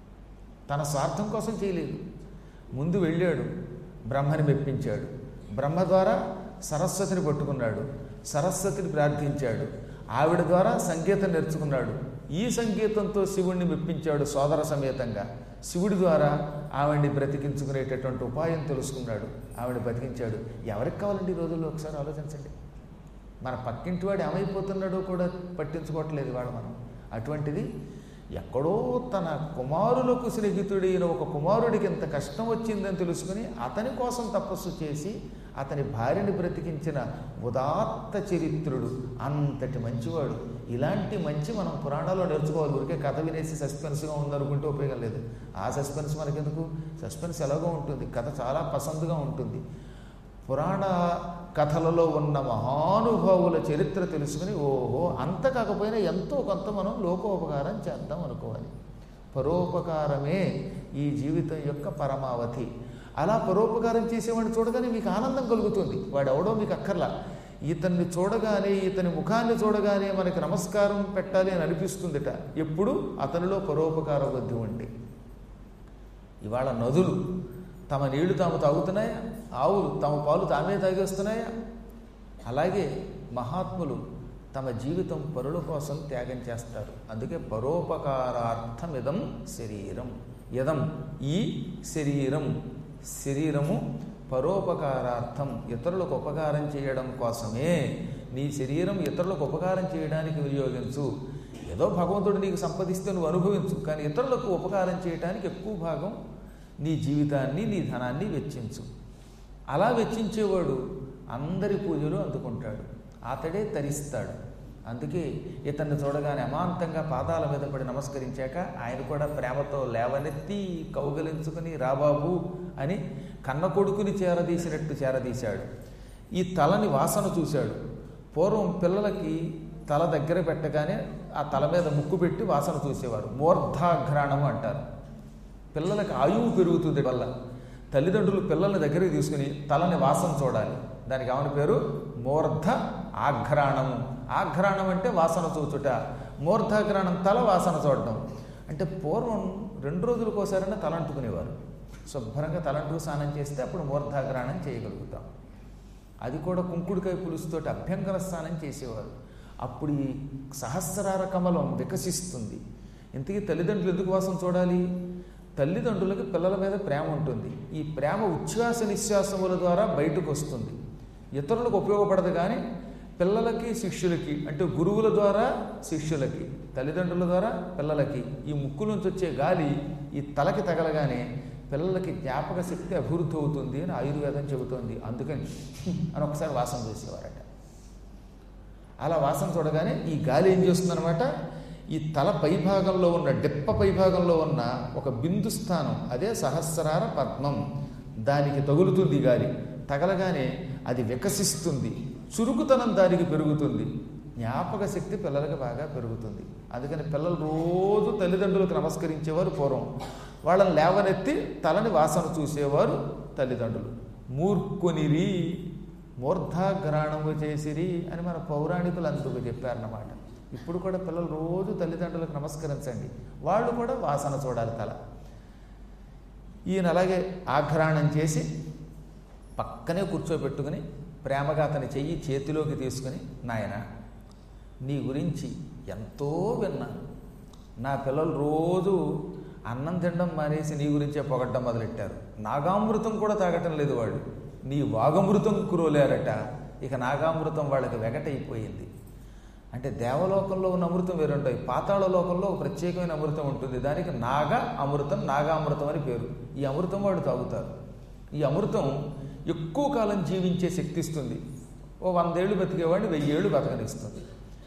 తన స్వార్థం కోసం చేయలేదు ముందు వెళ్ళాడు బ్రహ్మని మెప్పించాడు బ్రహ్మ ద్వారా సరస్వతిని పట్టుకున్నాడు సరస్వతిని ప్రార్థించాడు ఆవిడ ద్వారా సంగీతం నేర్చుకున్నాడు ఈ సంగీతంతో శివుణ్ణి మెప్పించాడు సోదర సమేతంగా శివుడి ద్వారా ఆవిడ్ని బ్రతికించుకునేటటువంటి ఉపాయం తెలుసుకున్నాడు ఆవిడ బ్రతికించాడు ఎవరికి కావాలండి ఈ రోజుల్లో ఒకసారి ఆలోచించండి మన పక్కింటి వాడు ఏమైపోతున్నాడో కూడా పట్టించుకోవట్లేదు వాడు మనం అటువంటిది ఎక్కడో తన కుమారులకు స్నేహితుడైన ఒక కుమారుడికి ఇంత కష్టం వచ్చిందని తెలుసుకుని అతని కోసం తపస్సు చేసి అతని భార్యని బ్రతికించిన ఉదాత్త చరిత్రుడు అంతటి మంచివాడు ఇలాంటి మంచి మనం పురాణాల్లో నేర్చుకోవాలి ఊరికే కథ వినేసి సస్పెన్స్గా ఉందనుకుంటే ఉపయోగం లేదు ఆ సస్పెన్స్ మనకెందుకు సస్పెన్స్ ఎలాగో ఉంటుంది కథ చాలా పసందుగా ఉంటుంది పురాణ కథలలో ఉన్న మహానుభావుల చరిత్ర తెలుసుకుని ఓహో అంత కాకపోయినా ఎంతో కొంత మనం లోకోపకారం చేద్దాం అనుకోవాలి పరోపకారమే ఈ జీవితం యొక్క పరమావధి అలా పరోపకారం చేసేవాడిని చూడగానే మీకు ఆనందం కలుగుతుంది వాడెవడో మీకు అక్కర్లా ఇతన్ని చూడగానే ఇతని ముఖాన్ని చూడగానే మనకి నమస్కారం పెట్టాలి అని అనిపిస్తుందిట ఎప్పుడు అతనిలో పరోపకార బుద్ధి ఉండి ఇవాళ నదులు తమ నీళ్లు తాము తాగుతున్నాయా ఆవులు తమ పాలు తామే తాగేస్తున్నాయా అలాగే మహాత్ములు తమ జీవితం పరుల కోసం త్యాగం చేస్తారు అందుకే పరోపకారార్థమిదం శరీరం ఇదం ఈ శరీరం శరీరము పరోపకారార్థం ఇతరులకు ఉపకారం చేయడం కోసమే నీ శరీరం ఇతరులకు ఉపకారం చేయడానికి వినియోగించు ఏదో భగవంతుడు నీకు సంపదిస్తే నువ్వు అనుభవించు కానీ ఇతరులకు ఉపకారం చేయడానికి ఎక్కువ భాగం నీ జీవితాన్ని నీ ధనాన్ని వెచ్చించు అలా వెచ్చించేవాడు అందరి పూజలు అందుకుంటాడు అతడే తరిస్తాడు అందుకే ఇతన్ని చూడగానే అమాంతంగా పాదాల మీద పడి నమస్కరించాక ఆయన కూడా ప్రేమతో లేవనెత్తి కౌగలించుకుని రాబాబు అని కన్న కొడుకుని చేరదీసినట్టు చేరదీశాడు ఈ తలని వాసన చూశాడు పూర్వం పిల్లలకి తల దగ్గర పెట్టగానే ఆ తల మీద ముక్కు పెట్టి వాసన చూసేవారు మూర్ధాఘ్రాణం అంటారు పిల్లలకి ఆయువు పెరుగుతుంది వల్ల తల్లిదండ్రులు పిల్లల్ని దగ్గరికి తీసుకుని తలని వాసన చూడాలి దానికి ఏమని పేరు మూర్ధ ఆఘ్రాణము ఆఘ్రాణం అంటే వాసన చూచుట మూర్ధాఘ్రాణం తల వాసన చూడడం అంటే పూర్వం రెండు రోజులకోసారైనా తలంటుకునేవారు శుభ్రంగా తలంటుకు స్నానం చేస్తే అప్పుడు మూర్ధాఘ్రాణం చేయగలుగుతాం అది కూడా కుంకుడుకాయ పులుసుతోటి అభ్యంకర స్నానం చేసేవారు అప్పుడు ఈ సహస్రార కమలం వికసిస్తుంది ఇంతకీ తల్లిదండ్రులు ఎందుకు వాసన చూడాలి తల్లిదండ్రులకు పిల్లల మీద ప్రేమ ఉంటుంది ఈ ప్రేమ ఉచ్ఛ్వాస నిశ్వాసముల ద్వారా బయటకు వస్తుంది ఇతరులకు ఉపయోగపడదు కానీ పిల్లలకి శిష్యులకి అంటే గురువుల ద్వారా శిష్యులకి తల్లిదండ్రుల ద్వారా పిల్లలకి ఈ ముక్కు నుంచి వచ్చే గాలి ఈ తలకి తగలగానే పిల్లలకి జ్ఞాపక శక్తి అభివృద్ధి అవుతుంది అని ఆయుర్వేదం చెబుతోంది అందుకని అని ఒకసారి వాసన చూసేవారట అలా వాసన చూడగానే ఈ గాలి ఏం చేస్తుందనమాట ఈ తల పైభాగంలో ఉన్న డెప్ప పైభాగంలో ఉన్న ఒక బిందు స్థానం అదే సహస్రార పద్మం దానికి తగులుతుంది గాలి తగలగానే అది వికసిస్తుంది చురుకుతనం దానికి పెరుగుతుంది జ్ఞాపక శక్తి పిల్లలకి బాగా పెరుగుతుంది అందుకని పిల్లలు రోజు తల్లిదండ్రులకు నమస్కరించేవారు పూర్వం వాళ్ళని లేవనెత్తి తలని వాసన చూసేవారు తల్లిదండ్రులు మూర్ఖునిరి మూర్ధాగ్రాణము చేసిరి అని మన పౌరాణికులు అందుకు చెప్పారన్నమాట ఇప్పుడు కూడా పిల్లలు రోజు తల్లిదండ్రులకు నమస్కరించండి వాళ్ళు కూడా వాసన చూడాలి తల ఈయన అలాగే ఆఘ్రాణం చేసి పక్కనే కూర్చోబెట్టుకుని ప్రేమగా అతని చెయ్యి చేతిలోకి తీసుకుని నాయన నీ గురించి ఎంతో విన్నాను నా పిల్లలు రోజు అన్నం తినడం మానేసి నీ గురించే పొగడ్డం మొదలెట్టారు నాగామృతం కూడా తాగటం లేదు వాళ్ళు నీ వాగమృతం కురోలేరట ఇక నాగామృతం వాళ్ళకి వెగటైపోయింది అంటే దేవలోకంలో ఉన్న అమృతం వేరుంటాయి పాతాళ లోకంలో ఒక ప్రత్యేకమైన అమృతం ఉంటుంది దానికి నాగ అమృతం నాగామృతం అని పేరు ఈ అమృతం వాడు తాగుతారు ఈ అమృతం ఎక్కువ కాలం జీవించే శక్తి ఇస్తుంది ఓ వందేళ్ళు బతికేవాడిని వెయ్యి ఏళ్ళు బతకనిస్తుంది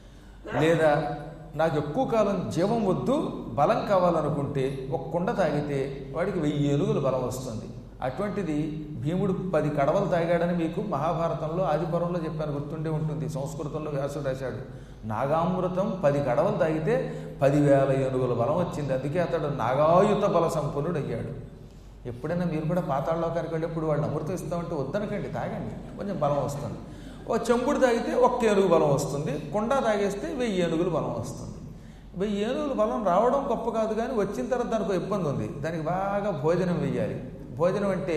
లేదా నాకు ఎక్కువ కాలం జీవం వద్దు బలం కావాలనుకుంటే ఒక కుండ తాగితే వాడికి వెయ్యి ఏనుగులు బలం వస్తుంది అటువంటిది భీముడు పది కడవలు తాగాడని మీకు మహాభారతంలో ఆదిపురంలో చెప్పాను గుర్తుండే ఉంటుంది సంస్కృతంలో వ్యాసుడు రాశాడు నాగామృతం పది కడవలు తాగితే పదివేల ఏనుగుల బలం వచ్చింది అందుకే అతడు నాగాయుత బల సంపన్నుడు అయ్యాడు ఎప్పుడైనా మీరు కూడా పాతాళలోకానికి వెళ్ళేప్పుడు వాళ్ళు అమృతం ఇస్తామంటే వద్దనకండి తాగండి కొంచెం బలం వస్తుంది ఓ చెంబుడు తాగితే ఒక్క ఏనుగు బలం వస్తుంది కుండ తాగేస్తే వెయ్యి ఏనుగులు బలం వస్తుంది వెయ్యి ఏనుగులు బలం రావడం గొప్ప కాదు కానీ వచ్చిన తర్వాత దానికి ఒక ఇబ్బంది ఉంది దానికి బాగా భోజనం వెయ్యాలి భోజనం అంటే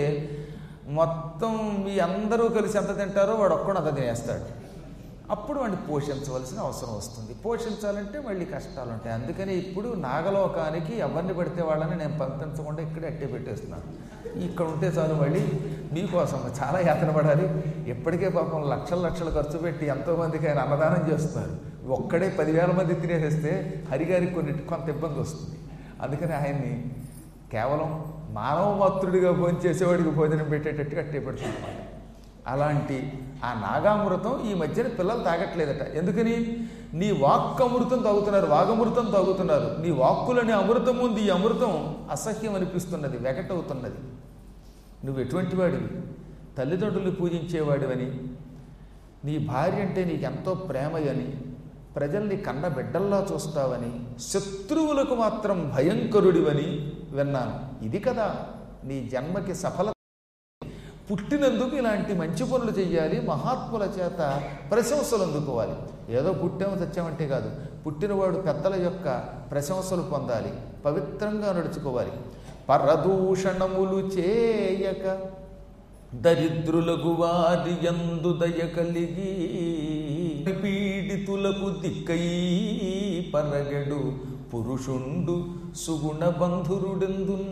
మొత్తం మీ అందరూ కలిసి ఎంత తింటారో వాడు ఒక్కడు అంత తినేస్తాడు అప్పుడు వాడిని పోషించవలసిన అవసరం వస్తుంది పోషించాలంటే మళ్ళీ కష్టాలు ఉంటాయి అందుకని ఇప్పుడు నాగలోకానికి ఎవరిని పడితే వాళ్ళని నేను పంపించకుండా ఇక్కడే అట్టే పెట్టేస్తున్నాను ఇక్కడ ఉంటే చాలు మళ్ళీ మీకోసం చాలా యాతన పడాలి ఇప్పటికే పాపం లక్షల లక్షలు ఖర్చు పెట్టి ఎంతోమందికి ఆయన అన్నదానం చేస్తున్నారు ఒక్కడే పదివేల మంది తినేసేస్తే హరిగారికి కొన్ని కొంత ఇబ్బంది వస్తుంది అందుకని ఆయన్ని కేవలం మానవ మాతృడిగా భోజనం చేసేవాడికి భోజనం పెట్టేటట్టుగా అట్టే పెడుతున్నాడు అలాంటి ఆ నాగామృతం ఈ మధ్యన పిల్లలు తాగట్లేదట ఎందుకని నీ వాక్ అమృతం తాగుతున్నారు వాగమృతం తాగుతున్నారు నీ వాక్కులని అమృతం ఉంది ఈ అమృతం అసహ్యం అనిపిస్తున్నది వెగటవుతున్నది నువ్వు ఎటువంటి వాడివి తల్లిదండ్రులు పూజించేవాడివని నీ భార్య అంటే నీకు ఎంతో ప్రేమయని ప్రజల్ని కన్న బిడ్డల్లా చూస్తావని శత్రువులకు మాత్రం భయంకరుడివని విన్నాను ఇది కదా నీ జన్మకి సఫల పుట్టినందుకు ఇలాంటి మంచి పనులు చెయ్యాలి మహాత్ముల చేత ప్రశంసలు అందుకోవాలి ఏదో పుట్టాము తెచ్చామంటే కాదు పుట్టినవాడు పెద్దల యొక్క ప్రశంసలు పొందాలి పవిత్రంగా నడుచుకోవాలి పరదూషణములు చేయక దరిద్రులకు వారి యందు దయ కలిగి పీడితులకు దిక్కై పరగడు పురుషుండు సుగుణ బంధురుడెందున్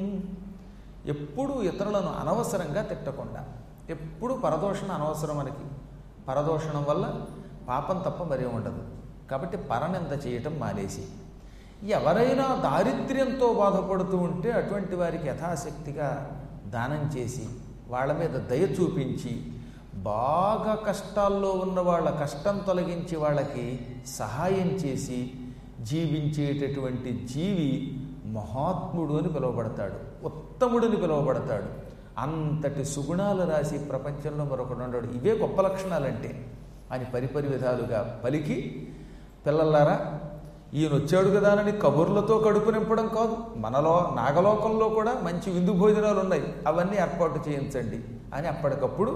ఎప్పుడూ ఇతరులను అనవసరంగా తిట్టకుండా ఎప్పుడు పరదోషణ అనవసరం మనకి పరదోషణం వల్ల పాపం తప్ప మరే ఉండదు కాబట్టి పరనింద చేయటం మానేసి ఎవరైనా దారిద్ర్యంతో బాధపడుతూ ఉంటే అటువంటి వారికి యథాశక్తిగా దానం చేసి వాళ్ళ మీద దయ చూపించి బాగా కష్టాల్లో ఉన్న వాళ్ళ కష్టం తొలగించి వాళ్ళకి సహాయం చేసి జీవించేటటువంటి జీవి మహాత్ముడు అని పిలువబడతాడు ఉత్తముడని పిలువబడతాడు అంతటి సుగుణాలు రాసి ప్రపంచంలో మరొకడు ఉండడు ఇవే గొప్ప లక్షణాలంటే అని పరిపరి విధాలుగా పలికి పిల్లలారా ఈయన వచ్చాడు కదానని కబుర్లతో కడుపు నింపడం కాదు మనలో నాగలోకంలో కూడా మంచి విందు భోజనాలు ఉన్నాయి అవన్నీ ఏర్పాటు చేయించండి అని అప్పటికప్పుడు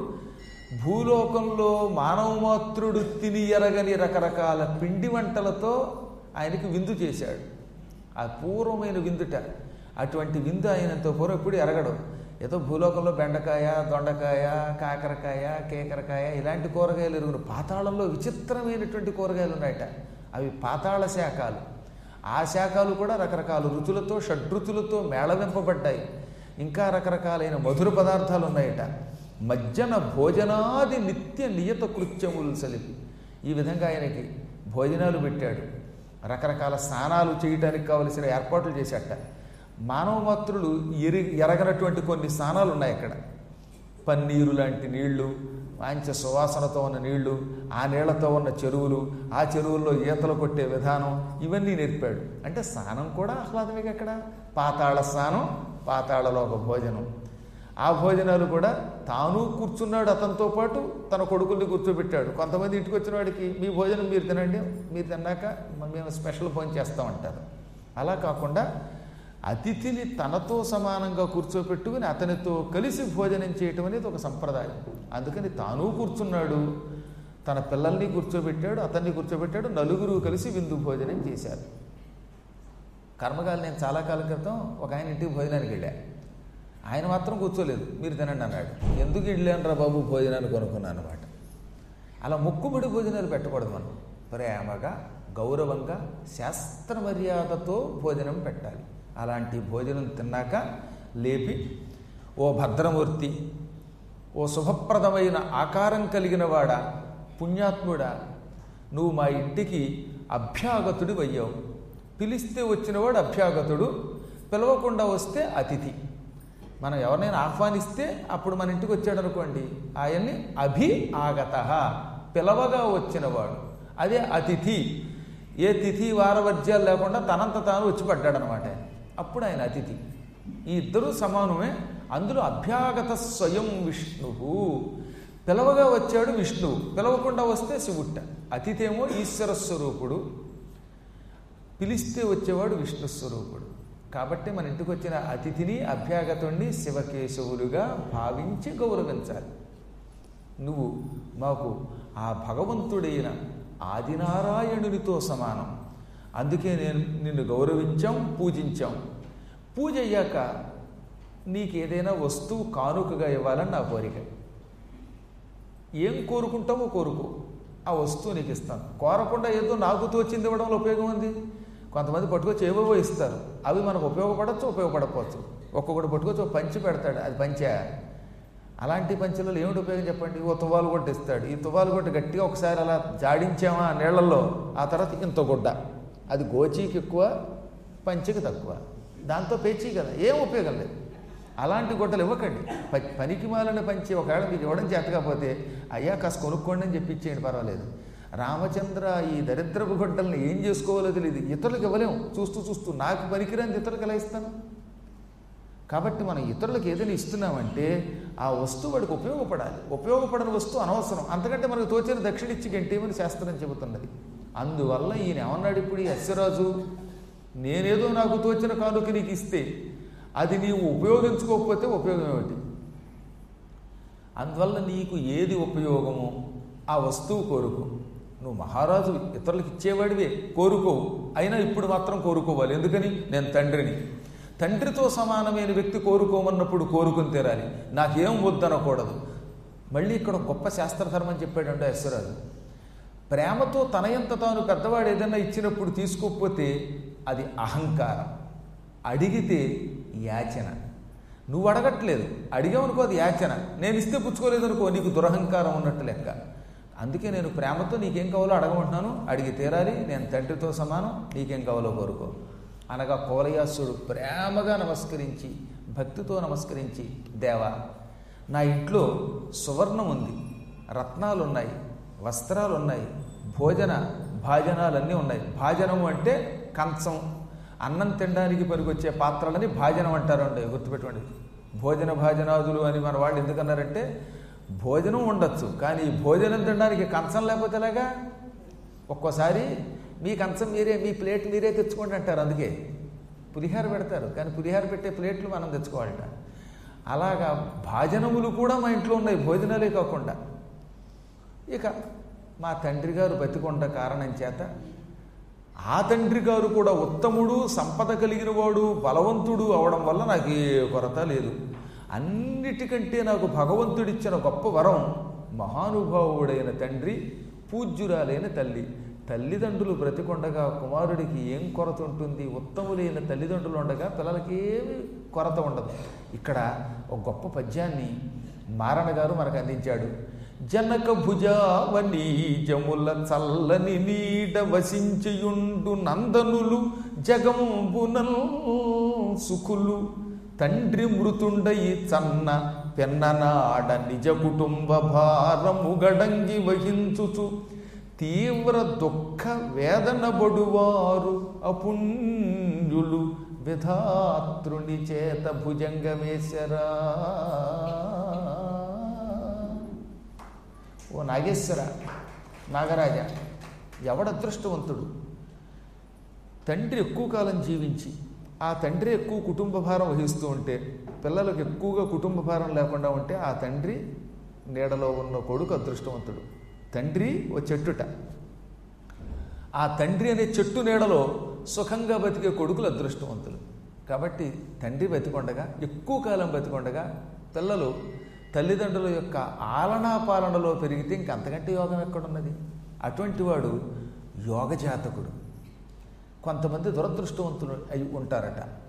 భూలోకంలో మానవ మాతృడు తిని ఎరగని రకరకాల పిండి వంటలతో ఆయనకి విందు చేశాడు ఆ పూర్వమైన విందుట అటువంటి విందు ఆయనంత పూర్వం ఎప్పుడు ఎరగడు ఏదో భూలోకంలో బెండకాయ దొండకాయ కాకరకాయ కేకరకాయ ఇలాంటి కూరగాయలు ఎరుగురు పాతాళంలో విచిత్రమైనటువంటి కూరగాయలు ఉన్నాయట అవి పాతాళ శాఖలు ఆ శాఖలు కూడా రకరకాల రుచులతో షడ్రుచులతో మేళవింపబడ్డాయి ఇంకా రకరకాలైన మధుర పదార్థాలు ఉన్నాయట మజ్జన భోజనాది నిత్య నియత కృత్యములు సలిపి ఈ విధంగా ఆయనకి భోజనాలు పెట్టాడు రకరకాల స్నానాలు చేయటానికి కావలసిన ఏర్పాట్లు చేశాట మానవ మాతృలు ఎరి ఎరగనటువంటి కొన్ని స్నానాలు ఉన్నాయి అక్కడ పన్నీరు లాంటి నీళ్లు మంచి సువాసనతో ఉన్న నీళ్లు ఆ నీళ్లతో ఉన్న చెరువులు ఆ చెరువుల్లో ఈతలు కొట్టే విధానం ఇవన్నీ నేర్పాడు అంటే స్నానం కూడా ఆహ్లాదమే అక్కడ పాతాళ స్నానం పాతాళలో ఒక భోజనం ఆ భోజనాలు కూడా తాను కూర్చున్నాడు అతనితో పాటు తన కొడుకుల్ని కూర్చోబెట్టాడు కొంతమంది ఇంటికి వచ్చిన వాడికి మీ భోజనం మీరు తినండి మీరు తిన్నాక మేము స్పెషల్ భోజనం చేస్తామంటారు అలా కాకుండా అతిథిని తనతో సమానంగా కూర్చోపెట్టుకుని అతనితో కలిసి భోజనం చేయటం అనేది ఒక సంప్రదాయం అందుకని తాను కూర్చున్నాడు తన పిల్లల్ని కూర్చోబెట్టాడు అతన్ని కూర్చోబెట్టాడు నలుగురు కలిసి విందు భోజనం చేశారు కర్మగాలు నేను చాలా కాలం క్రితం ఒక ఆయన ఇంటికి భోజనానికి వెళ్ళా ఆయన మాత్రం కూర్చోలేదు మీరు తినండి అన్నాడు ఎందుకు వెళ్ళానురా బాబు భోజనాన్ని కొనుక్కున్నాను అనమాట అలా ముక్కుబడి భోజనాలు పెట్టకూడదు మనం ప్రేమగా గౌరవంగా శాస్త్ర మర్యాదతో భోజనం పెట్టాలి అలాంటి భోజనం తిన్నాక లేపి ఓ భద్రమూర్తి ఓ శుభప్రదమైన ఆకారం కలిగిన వాడా పుణ్యాత్ముడా నువ్వు మా ఇంటికి అభ్యాగతుడు అయ్యావు పిలిస్తే వచ్చినవాడు అభ్యాగతుడు పిలవకుండా వస్తే అతిథి మనం ఎవరినైనా ఆహ్వానిస్తే అప్పుడు మన ఇంటికి వచ్చాడు అనుకోండి ఆయన్ని అభి ఆగత పిలవగా వచ్చినవాడు అదే అతిథి ఏ తిథి వారవర్జ్యాలు లేకుండా తనంత తాను వచ్చి పడ్డాడనమాట అప్పుడు ఆయన అతిథి ఈ ఇద్దరు సమానమే అందులో అభ్యాగత స్వయం విష్ణువు పిలవగా వచ్చాడు విష్ణువు పిలవకుండా వస్తే శివుట్ట అతిథేమో ఈశ్వర స్వరూపుడు పిలిస్తే వచ్చేవాడు విష్ణు స్వరూపుడు కాబట్టి మన ఇంటికి వచ్చిన అతిథిని అభ్యాగతుణ్ణి శివకేశవులుగా భావించి గౌరవించాలి నువ్వు మాకు ఆ భగవంతుడైన ఆదినారాయణునితో సమానం అందుకే నేను నిన్ను గౌరవించాం పూజించాం పూజ అయ్యాక నీకేదైనా వస్తువు కానుకగా ఇవ్వాలని నా కోరిక ఏం కోరుకుంటావో కోరుకో ఆ వస్తువు నీకు ఇస్తాను కోరకుండా ఏదో నాకు తోచింది ఇవ్వడంలో ఉపయోగం ఉంది కొంతమంది పట్టుకొచ్చి ఏవేవో ఇస్తారు అవి మనకు ఉపయోగపడచ్చు ఉపయోగపడకపోవచ్చు ఒక్కొక్కటి పట్టుకొచ్చి ఒక పంచి పెడతాడు అది పంచా అలాంటి పంచులలో ఏమిటి ఉపయోగం చెప్పండి ఓ తువ్వాలు కొట్టి ఇస్తాడు ఈ తువ్వాలు కొట్టి గట్టిగా ఒకసారి అలా జాడించామా నీళ్లలో ఆ తర్వాత ఇంత గుడ్డ అది గోచీకి ఎక్కువ పంచికి తక్కువ దాంతో పేచీ కదా ఏం ఉపయోగం లేదు అలాంటి గుడ్డలు ఇవ్వకండి ప- పనికి మాలని పంచి ఒకవేళ మీకు ఇవ్వడం చేత కాకపోతే అయ్యా కాస్త కొనుక్కోండి అని చెప్పి ఇచ్చేయండి పర్వాలేదు రామచంద్ర ఈ దరిద్రపు గుడ్డల్ని ఏం చేసుకోవాలో తెలియదు ఇతరులకు ఇవ్వలేము చూస్తూ చూస్తూ నాకు పనికిరాని ఇతరులకు ఎలా ఇస్తాను కాబట్టి మనం ఇతరులకు ఏదైనా ఇస్తున్నామంటే ఆ వస్తువు వాడికి ఉపయోగపడాలి ఉపయోగపడని వస్తువు అనవసరం అంతకంటే మనకు తోచిన దక్షిణ ఇచ్చి గంటేమని శాస్త్రం చెబుతున్నది అందువల్ల ఈయన ఏమన్నాడు ఇప్పుడు ఈ అశ్వరాజు నేనేదో నాకు తోచిన కానుక నీకు ఇస్తే అది నీవు ఉపయోగించుకోకపోతే ఉపయోగం ఏమిటి అందువల్ల నీకు ఏది ఉపయోగమో ఆ వస్తువు కోరుకో నువ్వు మహారాజు ఇతరులకు ఇచ్చేవాడివే కోరుకోవు అయినా ఇప్పుడు మాత్రం కోరుకోవాలి ఎందుకని నేను తండ్రిని తండ్రితో సమానమైన వ్యక్తి కోరుకోమన్నప్పుడు కోరుకుని తీరాలి నాకేం వద్దనకూడదు మళ్ళీ ఇక్కడ ఒక గొప్ప శాస్త్రధర్మం చెప్పాడంటే అశ్వరాజు ప్రేమతో తనయంత తాను పెద్దవాడు ఏదైనా ఇచ్చినప్పుడు తీసుకోకపోతే అది అహంకారం అడిగితే యాచన నువ్వు అడగట్లేదు అడిగావనుకో అది యాచన నేను ఇస్తే పుచ్చుకోలేదు అనుకో నీకు దురహంకారం ఉన్నట్టు లెక్క అందుకే నేను ప్రేమతో నీకేం కావాలో అడగమంటున్నాను అడిగి తీరాలి నేను తండ్రితో సమానం నీకేం కావాలో కోరుకో అనగా కోలయాసుడు ప్రేమగా నమస్కరించి భక్తితో నమస్కరించి దేవా నా ఇంట్లో సువర్ణం ఉంది రత్నాలు ఉన్నాయి వస్త్రాలు ఉన్నాయి భోజన భాజనాలన్నీ ఉన్నాయి భాజనము అంటే కంచం అన్నం తినడానికి పనికొచ్చే పాత్రలని భాజనం అంటారండి గుర్తుపెట్టుకోండి భోజన భాజనాదులు అని మన వాళ్ళు ఎందుకన్నారంటే భోజనం ఉండొచ్చు కానీ ఈ భోజనం తినడానికి కంచం లేకపోతే ఎలాగా ఒక్కోసారి మీ కంచం మీరే మీ ప్లేట్ మీరే తెచ్చుకోండి అంటారు అందుకే పులిహార పెడతారు కానీ పులిహార పెట్టే ప్లేట్లు మనం తెచ్చుకోవాలట అలాగా భాజనములు కూడా మా ఇంట్లో ఉన్నాయి భోజనాలే కాకుండా ఇక మా తండ్రి గారు బతికొండ కారణం చేత ఆ తండ్రి గారు కూడా ఉత్తముడు సంపద కలిగిన వాడు బలవంతుడు అవడం వల్ల నాకు ఏ కొరత లేదు అన్నిటికంటే నాకు భగవంతుడిచ్చిన గొప్ప వరం మహానుభావుడైన తండ్రి పూజ్యురాలైన తల్లి తల్లిదండ్రులు బ్రతికొండగా కుమారుడికి ఏం కొరత ఉంటుంది ఉత్తములైన తల్లిదండ్రులు ఉండగా పిల్లలకి ఏమి కొరత ఉండదు ఇక్కడ ఒక గొప్ప పద్యాన్ని మారణ గారు మనకు అందించాడు జనక భుజావని జముల చల్లని నీడ వసించియుండు నందనులు జగంబునల్ సుఖులు తండ్రి మృతుండయి చన్న పెన్ననాడ నిజ కుటుంబ భారము గడంగి వహించుచు తీవ్ర దుఃఖ వేదన బడువారు అపుణ్యులు విధాతృని చేత భుజంగమేశరా ఓ నాగేశ్వర నాగరాజ ఎవడ అదృష్టవంతుడు తండ్రి ఎక్కువ కాలం జీవించి ఆ తండ్రి ఎక్కువ కుటుంబ భారం వహిస్తూ ఉంటే పిల్లలకు ఎక్కువగా కుటుంబ భారం లేకుండా ఉంటే ఆ తండ్రి నీడలో ఉన్న కొడుకు అదృష్టవంతుడు తండ్రి ఓ చెట్టుట ఆ తండ్రి అనే చెట్టు నీడలో సుఖంగా బతికే కొడుకులు అదృష్టవంతులు కాబట్టి తండ్రి బతికొండగా ఎక్కువ కాలం బతికొండగా పిల్లలు తల్లిదండ్రుల యొక్క ఆలనా పాలనలో పెరిగితే ఇంకంతకంటే యోగం ఎక్కడున్నది అటువంటి వాడు యోగజాతకుడు కొంతమంది దురదృష్టవంతులు అయి ఉంటారట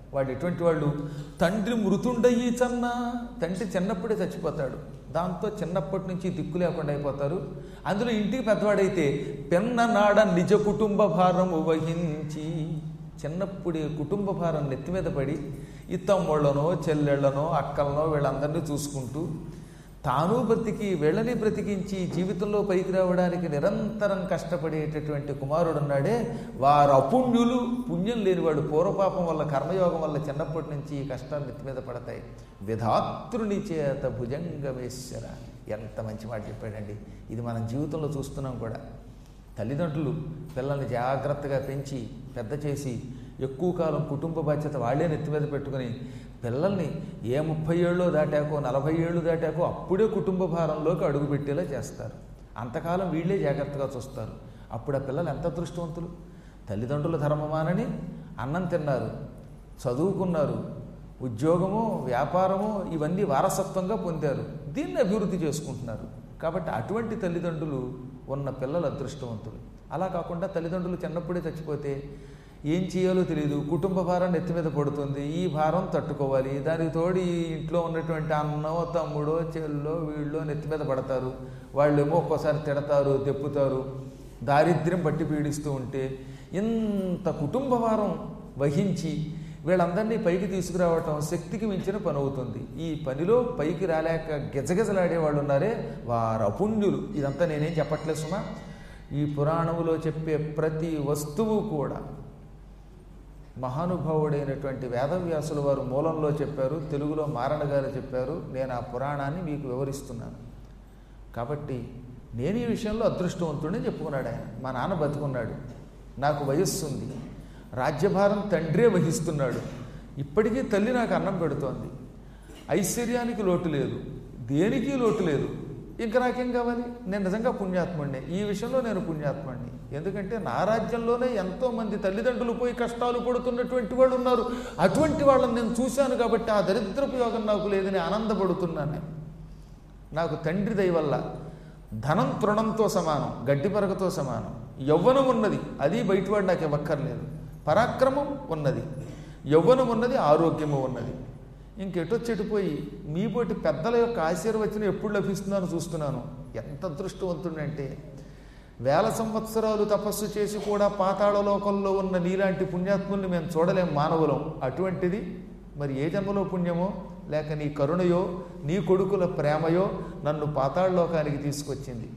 వాడు ఎటువంటి వాళ్ళు తండ్రి మృతుండయి చన్న తండ్రి చిన్నప్పుడే చచ్చిపోతాడు దాంతో చిన్నప్పటి నుంచి దిక్కు లేకుండా అయిపోతారు అందులో ఇంటికి పెద్దవాడైతే పెన్న నాడ నిజ కుటుంబ భారము వహించి చిన్నప్పుడే కుటుంబ భారం నెత్తి మీద పడి ఈ తమ్ముళ్ళనో చెల్లెళ్ళనో అక్కలనో వీళ్ళందరినీ చూసుకుంటూ తాను బ్రతికి వీళ్ళని బ్రతికించి జీవితంలో పైకి రావడానికి నిరంతరం కష్టపడేటటువంటి కుమారుడు ఉన్నాడే వారు అపుణ్యులు పుణ్యం లేనివాడు పూర్వపాపం వల్ల కర్మయోగం వల్ల చిన్నప్పటి నుంచి ఈ కష్టాలు నెత్తి మీద పడతాయి విధాతృని చేత భుజంగమేశ్వర ఎంత మంచి మాట చెప్పాడండి ఇది మనం జీవితంలో చూస్తున్నాం కూడా తల్లిదండ్రులు పిల్లల్ని జాగ్రత్తగా పెంచి పెద్ద చేసి ఎక్కువ కాలం కుటుంబ బాధ్యత వాళ్ళే నెత్తి మీద పెట్టుకుని పిల్లల్ని ఏ ముప్పై ఏళ్ళు దాటాకో నలభై ఏళ్ళు దాటాకో అప్పుడే కుటుంబ భారంలోకి అడుగుపెట్టేలా చేస్తారు అంతకాలం వీళ్ళే జాగ్రత్తగా చూస్తారు అప్పుడు ఆ పిల్లలు ఎంత అదృష్టవంతులు తల్లిదండ్రుల ధర్మమానని అన్నం తిన్నారు చదువుకున్నారు ఉద్యోగము వ్యాపారము ఇవన్నీ వారసత్వంగా పొందారు దీన్ని అభివృద్ధి చేసుకుంటున్నారు కాబట్టి అటువంటి తల్లిదండ్రులు ఉన్న పిల్లలు అదృష్టవంతులు అలా కాకుండా తల్లిదండ్రులు చిన్నప్పుడే చచ్చిపోతే ఏం చేయాలో తెలియదు కుటుంబ భారం నెత్తి మీద పడుతుంది ఈ భారం తట్టుకోవాలి దానికి తోడు ఈ ఇంట్లో ఉన్నటువంటి అన్నో తమ్ముడో చెల్లో వీళ్ళో నెత్తి మీద పడతారు వాళ్ళేమో ఒక్కోసారి తిడతారు తెప్పుతారు దారిద్ర్యం బట్టి పీడిస్తూ ఉంటే ఇంత కుటుంబ భారం వహించి వీళ్ళందరినీ పైకి తీసుకురావటం శక్తికి మించిన పని అవుతుంది ఈ పనిలో పైకి రాలేక గెజగెజలాడే వాళ్ళు ఉన్నారే వారు అపుణ్యులు ఇదంతా నేనేం చెప్పట్లేదు సుమా ఈ పురాణములో చెప్పే ప్రతి వస్తువు కూడా మహానుభావుడైనటువంటి వేదవ్యాసుల వారు మూలంలో చెప్పారు తెలుగులో మారణ గారు చెప్పారు నేను ఆ పురాణాన్ని మీకు వివరిస్తున్నాను కాబట్టి నేను ఈ విషయంలో అదృష్టవంతుడని చెప్పుకున్నాడు ఆయన మా నాన్న బతుకున్నాడు నాకు వయస్సు ఉంది రాజ్యభారం తండ్రే వహిస్తున్నాడు ఇప్పటికీ తల్లి నాకు అన్నం పెడుతోంది ఐశ్వర్యానికి లోటు లేదు దేనికి లోటు లేదు ఇంకా నాకేం కావాలి నేను నిజంగా పుణ్యాత్ముడిని ఈ విషయంలో నేను పుణ్యాత్ముడిని ఎందుకంటే నా రాజ్యంలోనే ఎంతో మంది తల్లిదండ్రులు పోయి కష్టాలు పడుతున్నటువంటి వాళ్ళు ఉన్నారు అటువంటి వాళ్ళని నేను చూశాను కాబట్టి ఆ దరిద్రపు యోగం నాకు లేదని ఆనందపడుతున్నాను నేను నాకు తండ్రి దయ వల్ల ధనం తృణంతో సమానం గడ్డి పరకతో సమానం యవ్వనం ఉన్నది అది బయటవాడు నాకు ఇవ్వక్కర్లేదు పరాక్రమం ఉన్నది యవ్వనం ఉన్నది ఆరోగ్యము ఉన్నది ఇంకెటొచ్చెటిపోయి మీపోటి పెద్దల యొక్క ఆశీర్వచనం ఎప్పుడు లభిస్తుందని చూస్తున్నాను ఎంత అదృష్టవంతుడంటే వేల సంవత్సరాలు తపస్సు చేసి కూడా పాతాళ లోకంలో ఉన్న నీలాంటి పుణ్యాత్ముల్ని మేము చూడలేం మానవులం అటువంటిది మరి ఏ జన్మలో పుణ్యమో లేక నీ కరుణయో నీ కొడుకుల ప్రేమయో నన్ను పాతాళ లోకానికి తీసుకొచ్చింది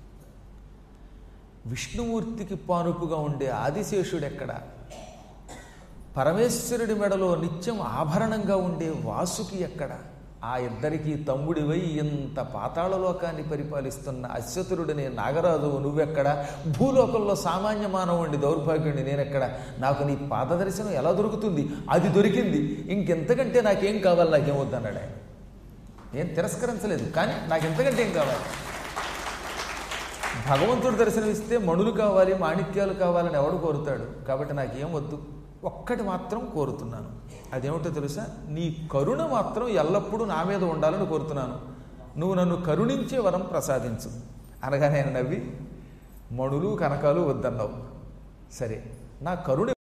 విష్ణుమూర్తికి పానుపుగా ఉండే ఆదిశేషుడు ఎక్కడ పరమేశ్వరుడి మెడలో నిత్యం ఆభరణంగా ఉండే వాసుకి ఎక్కడ ఆ ఇద్దరికి తమ్ముడివై ఇంత పాతాళలోకాన్ని పరిపాలిస్తున్న అశ్వతురుడిని నాగరాజు నువ్వెక్కడ భూలోకంలో సామాన్య మానవుడి దౌర్భాగ్యుడిని నేనెక్కడ నాకు నీ పాద దర్శనం ఎలా దొరుకుతుంది అది దొరికింది ఇంకెంతకంటే నాకేం కావాలి నాకేం వద్దన్నాడు ఆయన నేను తిరస్కరించలేదు కానీ నాకు ఎంతకంటే ఏం కావాలి భగవంతుడు దర్శనమిస్తే మణులు కావాలి మాణిక్యాలు కావాలని ఎవడు కోరుతాడు కాబట్టి నాకేం వద్దు ఒక్కటి మాత్రం కోరుతున్నాను అదేమిటో తెలుసా నీ కరుణ మాత్రం ఎల్లప్పుడూ నా మీద ఉండాలని కోరుతున్నాను నువ్వు నన్ను కరుణించే వరం ప్రసాదించు అనగానే ఆయన నవ్వి మణులు కనకాలు వద్దన్నావు సరే నా కరుణ